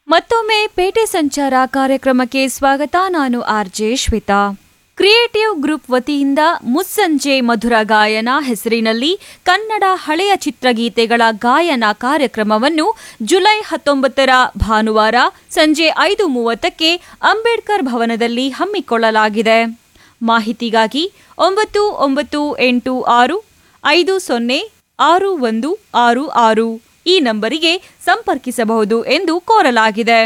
ಮತ್ತೊಮ್ಮೆ ಪೇಟೆ ಸಂಚಾರ ಕಾರ್ಯಕ್ರಮಕ್ಕೆ ಸ್ವಾಗತ ನಾನು ಆರ್ಜೆ ಶ್ವೇತಾ ಕ್ರಿಯೇಟಿವ್ ಗ್ರೂಪ್ ವತಿಯಿಂದ ಮುಸ್ಸಂಜೆ ಮಧುರ ಗಾಯನ ಹೆಸರಿನಲ್ಲಿ ಕನ್ನಡ ಹಳೆಯ ಚಿತ್ರಗೀತೆಗಳ ಗಾಯನ ಕಾರ್ಯಕ್ರಮವನ್ನು ಜುಲೈ ಹತ್ತೊಂಬತ್ತರ ಭಾನುವಾರ ಸಂಜೆ ಐದು ಮೂವತ್ತಕ್ಕೆ ಅಂಬೇಡ್ಕರ್ ಭವನದಲ್ಲಿ ಹಮ್ಮಿಕೊಳ್ಳಲಾಗಿದೆ ಮಾಹಿತಿಗಾಗಿ ಒಂಬತ್ತು ಒಂಬತ್ತು ಎಂಟು ಆರು ಐದು ಸೊನ್ನೆ ಆರು ಒಂದು ಆರು ಆರು ಈ ನಂಬರಿಗೆ ಸಂಪರ್ಕಿಸಬಹುದು ಎಂದು ಕೋರಲಾಗಿದೆ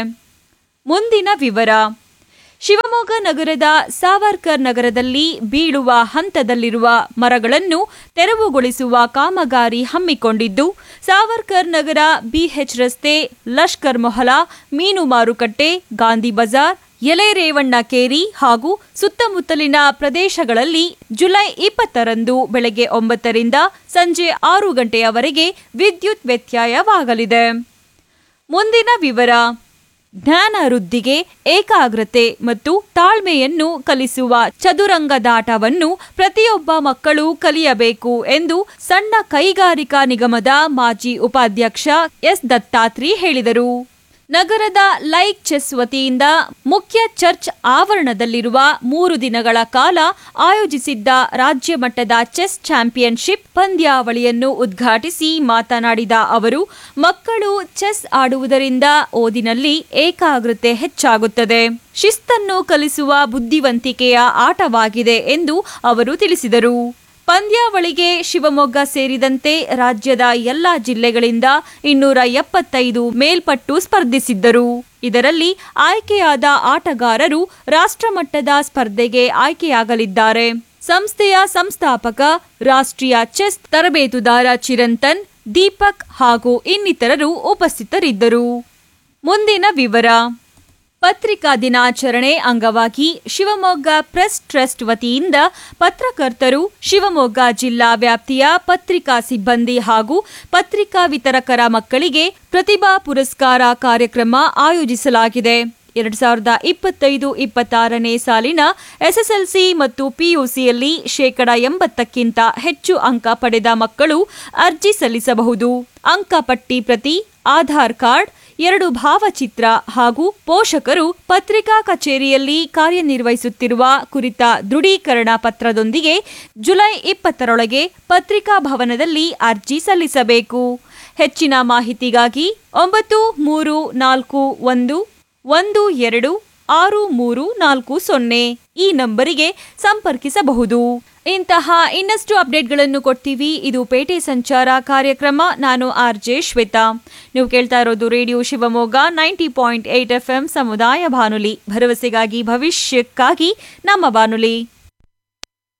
ಮುಂದಿನ ವಿವರ ಶಿವಮೊಗ್ಗ ನಗರದ ಸಾವರ್ಕರ್ ನಗರದಲ್ಲಿ ಬೀಳುವ ಹಂತದಲ್ಲಿರುವ ಮರಗಳನ್ನು ತೆರವುಗೊಳಿಸುವ ಕಾಮಗಾರಿ ಹಮ್ಮಿಕೊಂಡಿದ್ದು ಸಾವರ್ಕರ್ ನಗರ ಬಿಎಚ್ ರಸ್ತೆ ಲಷ್ಕರ್ ಮೊಹಲಾ ಮೀನು ಮಾರುಕಟ್ಟೆ ಗಾಂಧಿ ಬಜಾರ್ ಎಲೆ ರೇವಣ್ಣ ಕೇರಿ ಹಾಗೂ ಸುತ್ತಮುತ್ತಲಿನ ಪ್ರದೇಶಗಳಲ್ಲಿ ಜುಲೈ ಇಪ್ಪತ್ತರಂದು ಬೆಳಗ್ಗೆ ಒಂಬತ್ತರಿಂದ ಸಂಜೆ ಆರು ಗಂಟೆಯವರೆಗೆ ವಿದ್ಯುತ್ ವ್ಯತ್ಯಯವಾಗಲಿದೆ ಮುಂದಿನ ವಿವರ ಜ್ಞಾನ ವೃದ್ಧಿಗೆ ಏಕಾಗ್ರತೆ ಮತ್ತು ತಾಳ್ಮೆಯನ್ನು ಕಲಿಸುವ ಚದುರಂಗದಾಟವನ್ನು ಪ್ರತಿಯೊಬ್ಬ ಮಕ್ಕಳು ಕಲಿಯಬೇಕು ಎಂದು ಸಣ್ಣ ಕೈಗಾರಿಕಾ ನಿಗಮದ ಮಾಜಿ ಉಪಾಧ್ಯಕ್ಷ ಎಸ್ ದತ್ತಾತ್ರಿ ಹೇಳಿದರು ನಗರದ ಲೈಕ್ ಚೆಸ್ ವತಿಯಿಂದ ಮುಖ್ಯ ಚರ್ಚ್ ಆವರಣದಲ್ಲಿರುವ ಮೂರು ದಿನಗಳ ಕಾಲ ಆಯೋಜಿಸಿದ್ದ ರಾಜ್ಯ ಮಟ್ಟದ ಚೆಸ್ ಚಾಂಪಿಯನ್ಶಿಪ್ ಪಂದ್ಯಾವಳಿಯನ್ನು ಉದ್ಘಾಟಿಸಿ ಮಾತನಾಡಿದ ಅವರು ಮಕ್ಕಳು ಚೆಸ್ ಆಡುವುದರಿಂದ ಓದಿನಲ್ಲಿ ಏಕಾಗ್ರತೆ ಹೆಚ್ಚಾಗುತ್ತದೆ ಶಿಸ್ತನ್ನು ಕಲಿಸುವ ಬುದ್ಧಿವಂತಿಕೆಯ ಆಟವಾಗಿದೆ ಎಂದು ಅವರು ತಿಳಿಸಿದರು ಪಂದ್ಯಾವಳಿಗೆ ಶಿವಮೊಗ್ಗ ಸೇರಿದಂತೆ ರಾಜ್ಯದ ಎಲ್ಲಾ ಜಿಲ್ಲೆಗಳಿಂದ ಇನ್ನೂರ ಎಪ್ಪತ್ತೈದು ಮೇಲ್ಪಟ್ಟು ಸ್ಪರ್ಧಿಸಿದ್ದರು ಇದರಲ್ಲಿ ಆಯ್ಕೆಯಾದ ಆಟಗಾರರು ರಾಷ್ಟ್ರಮಟ್ಟದ ಸ್ಪರ್ಧೆಗೆ ಆಯ್ಕೆಯಾಗಲಿದ್ದಾರೆ ಸಂಸ್ಥೆಯ ಸಂಸ್ಥಾಪಕ ರಾಷ್ಟ್ರೀಯ ಚೆಸ್ ತರಬೇತುದಾರ ಚಿರಂತನ್ ದೀಪಕ್ ಹಾಗೂ ಇನ್ನಿತರರು ಉಪಸ್ಥಿತರಿದ್ದರು ಮುಂದಿನ ವಿವರ ಪತ್ರಿಕಾ ದಿನಾಚರಣೆ ಅಂಗವಾಗಿ ಶಿವಮೊಗ್ಗ ಪ್ರೆಸ್ ಟ್ರಸ್ಟ್ ವತಿಯಿಂದ ಪತ್ರಕರ್ತರು ಶಿವಮೊಗ್ಗ ಜಿಲ್ಲಾ ವ್ಯಾಪ್ತಿಯ ಪತ್ರಿಕಾ ಸಿಬ್ಬಂದಿ ಹಾಗೂ ಪತ್ರಿಕಾ ವಿತರಕರ ಮಕ್ಕಳಿಗೆ ಪ್ರತಿಭಾ ಪುರಸ್ಕಾರ ಕಾರ್ಯಕ್ರಮ ಆಯೋಜಿಸಲಾಗಿದೆ ಎರಡ್ ಸಾವಿರದ ಇಪ್ಪತ್ತೈದು ಇಪ್ಪತ್ತಾರನೇ ಸಾಲಿನ ಎಸ್ಎಸ್ಎಲ್ಸಿ ಮತ್ತು ಪಿಯುಸಿಯಲ್ಲಿ ಶೇಕಡ ಎಂಬತ್ತಕ್ಕಿಂತ ಹೆಚ್ಚು ಅಂಕ ಪಡೆದ ಮಕ್ಕಳು ಅರ್ಜಿ ಸಲ್ಲಿಸಬಹುದು ಅಂಕಪಟ್ಟಿ ಪ್ರತಿ ಆಧಾರ್ ಕಾರ್ಡ್ ಎರಡು ಭಾವಚಿತ್ರ ಹಾಗೂ ಪೋಷಕರು ಪತ್ರಿಕಾ ಕಚೇರಿಯಲ್ಲಿ ಕಾರ್ಯನಿರ್ವಹಿಸುತ್ತಿರುವ ಕುರಿತ ದೃಢೀಕರಣ ಪತ್ರದೊಂದಿಗೆ ಜುಲೈ ಇಪ್ಪತ್ತರೊಳಗೆ ಪತ್ರಿಕಾ ಭವನದಲ್ಲಿ ಅರ್ಜಿ ಸಲ್ಲಿಸಬೇಕು ಹೆಚ್ಚಿನ ಮಾಹಿತಿಗಾಗಿ ಒಂಬತ್ತು ಮೂರು ನಾಲ್ಕು ಒಂದು ಒಂದು ಎರಡು ಆರು ಮೂರು ನಾಲ್ಕು ಸೊನ್ನೆ ಈ ನಂಬರಿಗೆ ಸಂಪರ್ಕಿಸಬಹುದು ಇಂತಹ ಇನ್ನಷ್ಟು ಅಪ್ಡೇಟ್ಗಳನ್ನು ಕೊಡ್ತೀವಿ ಇದು ಪೇಟೆ ಸಂಚಾರ ಕಾರ್ಯಕ್ರಮ ನಾನು ಆರ್ ಜೆ ಶ್ವೇತಾ ನೀವು ಕೇಳ್ತಾ ಇರೋದು radio Shivamogga ninety point eight F M ಸಮುದಾಯ ಬಾನುಲಿ ಭರವಸೆಗಾಗಿ ಭವಿಷ್ಯಕ್ಕಾಗಿ ನಮ್ಮ ಬಾನುಲಿ